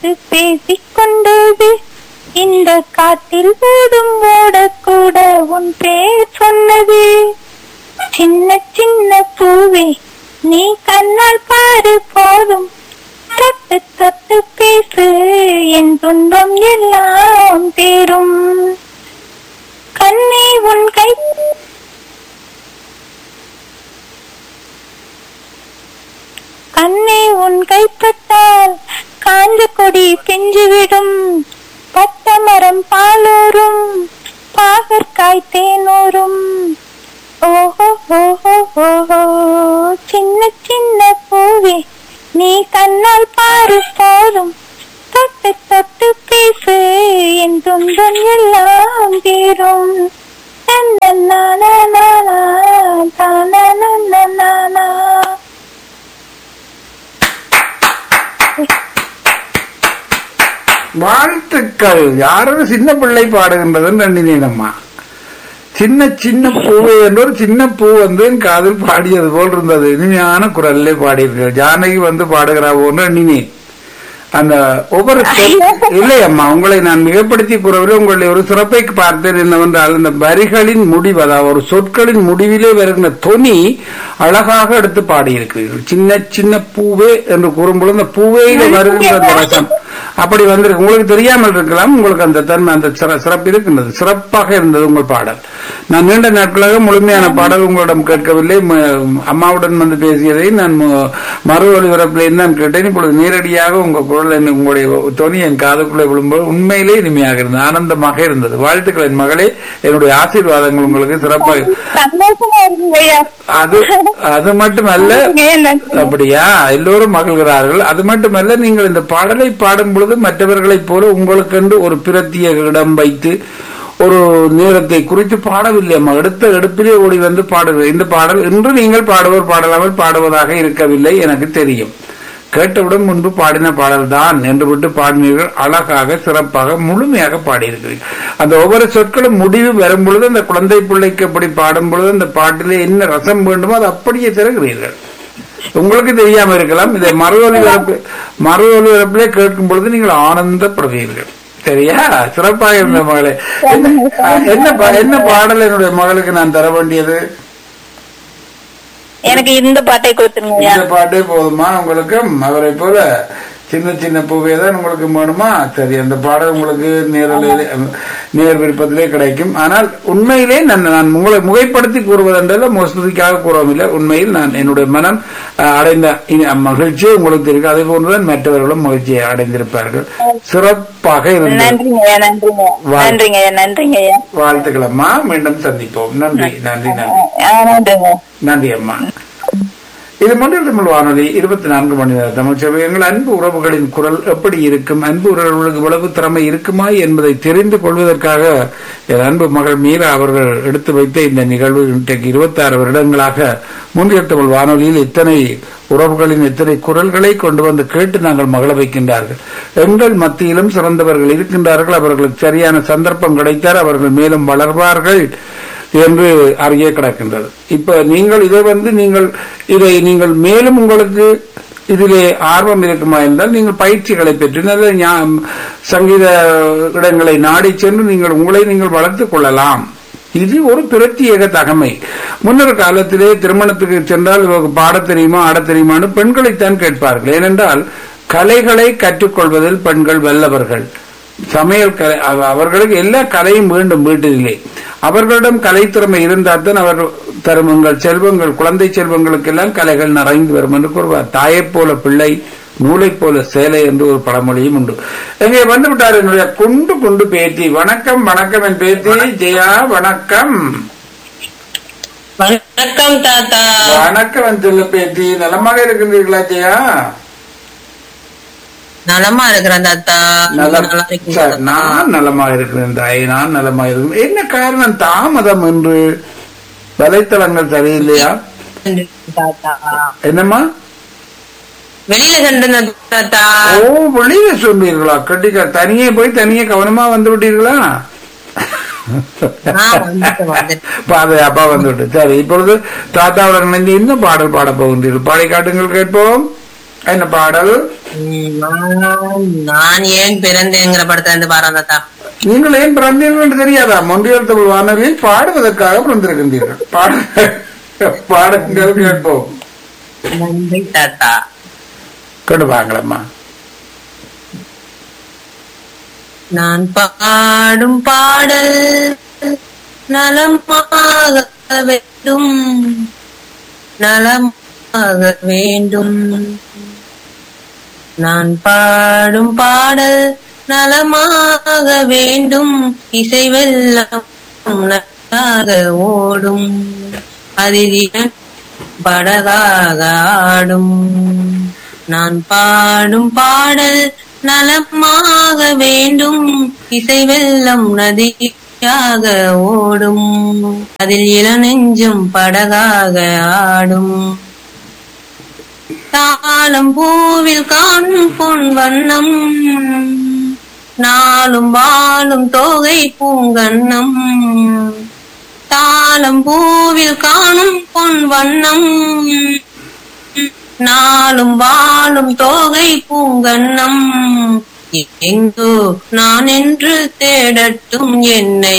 அது பேசிக் கொண்டது இந்த காட்டில் ஓடும் ஓடக்கூட உன் பேர் சொன்னது சின்ன சின்ன பூவே நீ கண்ணால் பாரு போதும் தொட்டு தொட்டு பேசு என் துன்பம் எல்லாம் தேரும் கண்ணே உன் கை கண்ணே உன் கைப்பட்டால் காஞ்ச கொடி பிஞ்சுவிடும் பட்ட மரம் பாலோரும் பாகற்காய் தேனோரும் ஓஹோ ஓஹோ ஓஹோ சின்ன சின்ன பூவே நீ கண்ணால் பாரு போதும் தொட்டு தொட்டு பேசு என் துன்பம் எல்லாம் தீரும் தன்னன்னானா, தானனனனானா. வாழ்த்துக்கள் யாரோ சின்ன பிள்ளை பாடுகின்றதுன்னு நன்றினேனம்மா சின்ன சின்ன பூவே என்ற ஒரு சின்ன பூ வந்து என் காதில் பாடியது போல் இருந்தது இனிமையான குரல்ல பாடியிருக்கு ஜானகி வந்து பாடுகிறா போன்று எண்ணினேன் அந்த ஒவ்வொரு சொல்- இல்லை அம்மா உங்களை நான் மிகப்படுத்தி கூறவில்லை உங்களுடைய ஒரு சிறப்பை பார்த்தேன் என்னவென்றால் இந்த வரிகளின் முடிவு அதாவது ஒரு சொற்களின் முடிவிலே வருகின்ற தொனி அழகாக எடுத்து பாடியிருக்கிறீர்கள் சின்ன சின்ன பூவே என்று கூறும்பொழுது அந்த பூவேயில வருகின்ற அந்த ரசம் அப்படி வந்திருக்கு உங்களுக்கு தெரியாமல் இருக்கலாம் உங்களுக்கு அந்த தன்மை அந்த சிற- சிறப்பு இருக்கின்றது சிறப்பாக இருந்தது உங்கள் பாடல் நான் நீண்ட நாட்களாக முழுமையான பாடல் உங்களிடம் கேட்கவில்லை ம- அம்மாவுடன் வந்து பேசியதை நான் மு- மறு ஒளிபரப்பிலேயும் தான் கேட்டேன் இப்பொழுது நேரடியாக உங்க குரல் என்ன- உங்களுடைய தொனி என் காதுக்குள்ளே விழும்போது உண்மையிலே இனிமையாக இருந்தது ஆனந்தமாக இருந்தது வாழ்த்துக்கள் என் மகளே என்னுடைய ஆசீர்வாதங்கள் உங்களுக்கு சிறப்பாக சந்தோஷமா இருக்குங்க ஐயா அது அது மட்டுமல்ல ஏன் அப்படியா எல்லோரும் மகிழ்கிறார்கள் அது மட்டுமல்ல நீங்கள் இந்த பாடலை பாடும் பொழுது மற்றவர்களைப் போல உங்களுக்கென்று ஒரு பிரத்யேக இடம் வைத்து ஒரு நேரத்தை குறித்து பாடவில்லை அம்மா எடுத்த எடுப்பிலே ஓடி வந்து பாடுகிறது இந்த பாடல் இன்று நீங்கள் பாடுவோர் பாடலாமல் பாடுவதாக இருக்கவில்லை எனக்கு தெரியும் கேட்டவுடன் முன்பு பாடின பாடல் தான் என்று விட்டு பாடினீர்கள் அழகாக சிறப்பாக முழுமையாக பாடியிருக்கிறீர்கள் அந்த ஒவ்வொரு சொற்களும் முடிவு வரும் பொழுது அந்த குழந்தை பிள்ளைக்கு எப்படி பாடும் பொழுது அந்த பாட்டிலே என்ன ரசம் வேண்டுமோ அது அப்படியே திறகிறீர்கள் உங்களுக்கு தெரியாம இருக்கலாம் இதை மறு ஒலிபரப்பு மறு ஒலிபரப்பிலே கேட்கும் பொழுது நீங்கள் ஆனந்தப்படுவீர்கள் சரியா சிறப்பாக இருந்த மகளே என்ன என்ன பா- என்ன பாடல் என்னுடைய மகளுக்கு நான் தர வேண்டியது எனக்கு இந்த பாட்டை கொடுத்துருங்க ஐயா இந்த பாட்டே போதுமா உங்களுக்கு அவரை போல சின்ன சின்ன பூவே தான் உங்களுக்கு வேணுமா சரி அந்த பாடல் உங்களுக்கு நேரிலே நேர் விருப்பத்திலே கிடைக்கும் ஆனால் உண்மையிலே நான் நான் உங்களை முகைப்படுத்தி கூறுவதென்றல்ல மோசடிக்காக கூறவில்லை உண்மையில் நான் என்னுடைய மனம் அஹ், அடைந்த இனி- மகிழ்ச்சியை உங்களுக்கு தெரியும் அதே போன்றுதான் மற்றவர்களும் மகிழ்ச்சியை அடைந்திருப்பார்கள் சிறப்பாக இருந்தது நன்றிங்க ஐயா நன்றிங்க வா- நன்றிங்க ஐயா நன்றிங்க ஐயா வாழ்த்துக்கள் அம்மா மீண்டும் சந்திப்போம் நன்றி நன்றி நன்றி ஆ, நன்றிங்க நன்றி அம்மா இது மண்டல தமிழ் வானொலி இருபத்தி நான்கு மணி நேர தமிழ் சேவை எங்கள் அன்பு உறவுகளின் குரல் எப்படி இருக்கும் அன்பு உறவுகளுக்கு இவ்வளவு திறமை இருக்குமா என்பதை தெரிந்து கொள்வதற்காக என் அன்பு மகள் மீரா அவர்கள் எடுத்து வைத்த இந்த நிகழ்வு இன்றைக்கு இருபத்தி ஆறு வருடங்களாக முன்னிய தமிழ் வானொலியில் இத்தனை உறவுகளின் இத்தனை குரல்களை கொண்டு வந்து கேட்டு நாங்கள் மகள வைக்கின்றார்கள் எங்கள் மத்தியிலும் சிறந்தவர்கள் இருக்கின்றார்கள் அவர்களுக்கு சரியான சந்தர்ப்பம் கிடைத்தால் அவர்கள் மேலும் வளர்வார்கள் என்று அறிய கிடக்கின்றது இப்ப நீங்கள் இதை வந்து நீங்கள் இதை நீங்கள் மேலும் உங்களுக்கு இதிலே ஆர்வம் இருக்குமா என்றால் நீங்கள் பயிற்சிகளை பெற்று நல்ல ஞா- சங்கீத இடங்களை நாடி சென்று நீங்கள் உங்களை நீங்கள் வளர்த்துக் கொள்ளலாம் இது ஒரு பிரத்யேக தகமை முன்னொரு காலத்திலே திருமணத்துக்கு சென்றால் இவருக்கு பாடத் தெரியுமா ஆடத் தெரியுமான்னு பெண்களைத்தான் கேட்பார்கள் ஏனென்றால் கலைகளை கற்றுக்கொள்வதில் பெண்கள் வல்லவர்கள் சமையல் கலை அவ- அவர்களுக்கு எல்லா கலையும் வேண்டும் வீட்டிலே அவர்களிடம் கலைத்திறமை இருந்தால் தான் அவர் தரும் உங்கள் செல்வங்கள் குழந்தை செல்வங்களுக்கெல்லாம் கலைகள் நிறைந்து வரும் என்று கூறுவார் தாயைப் போல பிள்ளை நூலைப் போல சேலை என்று ஒரு பழமொழியும் உண்டு எங்கே வந்து விட்டார் என்னுடைய குண்டு குண்டு பேத்தி வணக்கம் வணக்கம் என் பேத்தி ஜெயா வணக்கம் வணக்கம் தாத்தா வணக்கம் என் சொல்ல பேத்தி நலமாக இருக்கின்றீர்களா ஜெயா நலமா இருக்கிறேன் தாத்தா நீங்க நலம் நல்லா இருக்கீங்களா சார், தாத்தா? நான் நலமாக இருக்கிறேன் தாய் நான் நலமாக இருக்கிறேன் என்ன காரணம் தாமதம் என்று வலைத்தளங்கள் சரியில்லையா தாத்தா என்னம்மா வெளியில சென்றிருந்தேன் தாத்தா ஓ வெளியில சொன்னீர்களா கட்டிக்கா தனியே போய் தனியே கவனமா வந்து விட்டீர்களா ஆ, வந்துட்டேன், வந்துட்டேன். பாதை அப்பா வந்து விட்டு சரி இப்பொழுது தாத்தாவுடன் இணைந்து என்ன பாடல் பாட போகின்றீர்கள் பாடி காட்டுங்கள் கேட்போம் என்ன பாடல் ம், நான் நான் ஏன் பிறந்தேங்கிற படத்துல இருந்து பாரு தாத்தா நீங்கள் ஏன் பிறந்தீர்கள் என்று தெரியாதா மொன்றியல் தமிழ் வானொலியில் பாடுவதற்காக பிறந்திருக்கின்றீர்கள் பாட பாடுங்கள் கேட்போம் நன்றி தாத்தா கொண்டு வாங்களம்மா நான் பாடும் பாடல் நலமாக வேண்டும் நலமாக வேண்டும் நான் பாடும் பாடல் நலமாக வேண்டும் இசை வெள்ளம் நன்றாக ஓடும் அதில் இளம் படகாக ஆடும் நான் பாடும் பாடல் நலமாக வேண்டும் இசை வெள்ளம் நதியாக ஓடும் அதில் இளநெஞ்சும் படகாக ஆடும் தாளம் பூவில் காணும் பொன் வண்ணம் நாளும் வாழும் தோகை பூங்கண்ணம் தாளம் பூவில் காணும் பொன் வண்ணம் நாளும் வாழும் தோகை பூங்கண்ணம் எங்கோ நான் என்று தேடட்டும் என்னை